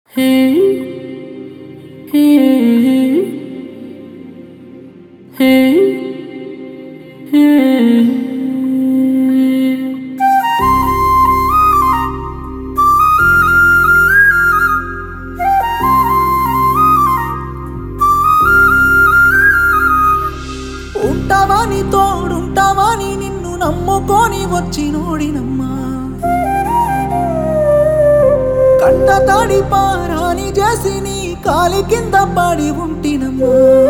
ఉంటావాని తోడుంటావాని నిన్ను నమ్ముకొని వచ్చినోడినమ్మా కంట తాడి పారాని చేసి నీ కాలి కింద పడి ఉంటినమ్మా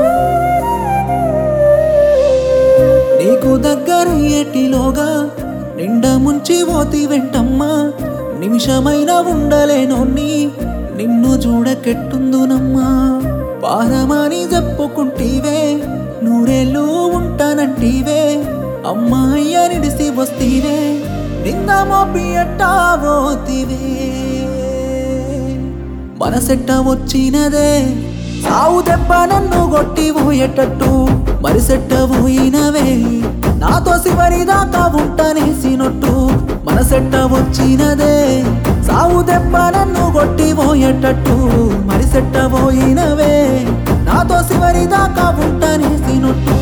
నీకు దగ్గరయ్యేటిలోగా నిండా ముంచి పోతి వెంటమ్మా నిమిషమైన ఉండలేనోన్ని నిన్ను చూడకెట్టుందునమ్మా పారమని చెప్పుకుంటీవే నూరేళ్ళు ఉంటానంటీవే అమ్మాయి నిడిసి వస్తీవే నిన్న మోపి ఎట్టా పోతివే మనసెట్ట వచ్చినదే సావు దెబ్బ నన్ను కొట్టి పోయేటట్టు మరిసెట్ట పోయినవే నాతో చివరి దాకా ఉంటానేసినట్టు మనసెట్ట వచ్చినదే సావు దెబ్బ నన్ను కొట్టి పోయేటట్టు మరిసెట్ట పోయినవే నాతో చివరి దాకా ఉంటానేసినట్టు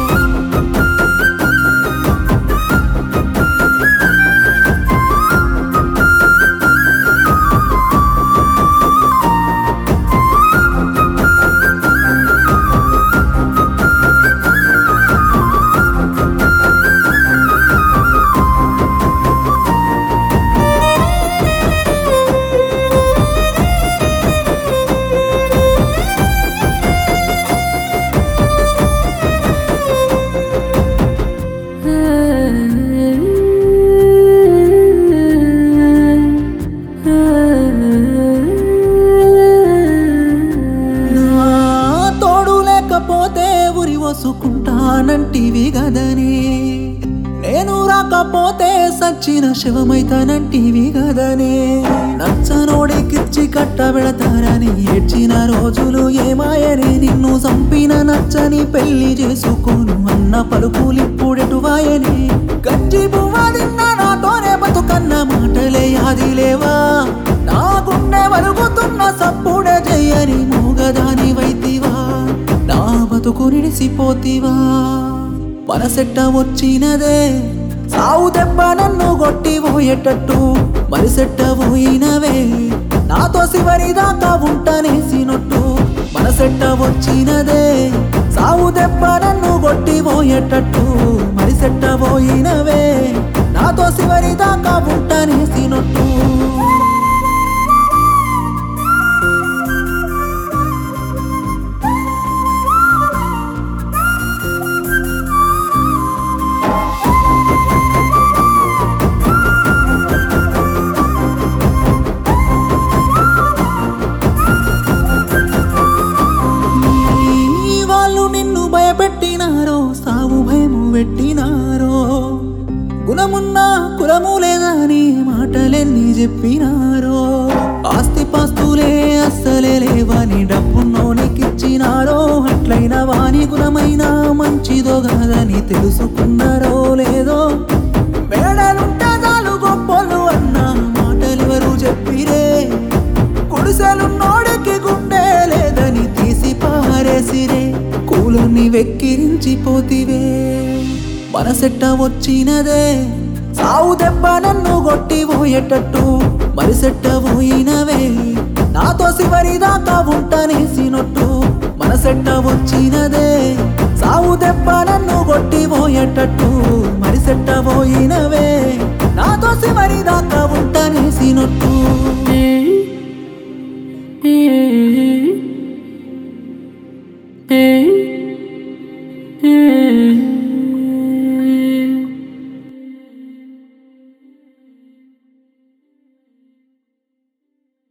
నా తోడు లేకపోతే ఉరి వసుకుంటానంటివి గదని నేను రాకపోతే సచ్చిన శివమైతానంటివి గదనే నచ్చనోడికిచ్చి కట్టబెడతారని ఏడ్చిన రోజులు ఏమాయని నిన్ను చంపిన నచ్చని పెళ్లి చేసుకోను అన్న పలుకులిప్పుడెటు వాయని గంజి బువ్వ తిన్న నాతోనే బతుకన్న మాటలే యాది లేవా నా గుండె వలుగుతున్న సప్పుడే చెయ్యని మూగదాని వైతివా నా బతుకు నిడిసిపోతివా మనసెట్ట వచ్చినదే సావు దెబ్బ నన్ను కొట్టి పోయేటట్టు మరిసెట్ట పోయినవే నాతో చివరి దాకా ఉంటానేసినట్టు మనసెట్ట వచ్చినదే సావు దెబ్బ నన్ను కొట్టి పోయేటట్టు మరిసెట్ట పోయినవే నాతో చివరి దాకా ఉంటానేసినట్టు ఈ వాళ్ళు నిన్ను భయపెట్టినారో సావు భయము పెట్టినారో గుణమున్న కులము లేదని మాటలెన్ని చెప్పినారో ఆస్తి పాస్తులే అస్సలే లేవని డబ్బున్నోనికిచ్చినారో అట్లైన వాని గుణమైన మంచిదో కాదని తెలుసుకున్నారో లేదో మేడలుంటే చాలు గొప్పలు అన్న మాటలెవరు చెప్పిరే గుడిసెలున్నోడికి గుండె లేదని తీసి పారేసిరే కూలుని వెక్కిరించిపోతివే మనసెట్ట వచ్చినదే సావు దెబ్బ నన్ను కొట్టి పోయేటట్టు మరిసెట్ట పోయినవే నాతో చివరి దాకా ఉంటానేసినట్టు మనసెట్ట వచ్చినదే సావు దెబ్బ నన్ను కొట్టి పోయేటట్టు మరిసెట్ట పోయినవే నాతో చివరి దాకా ఉంటానేసినట్టు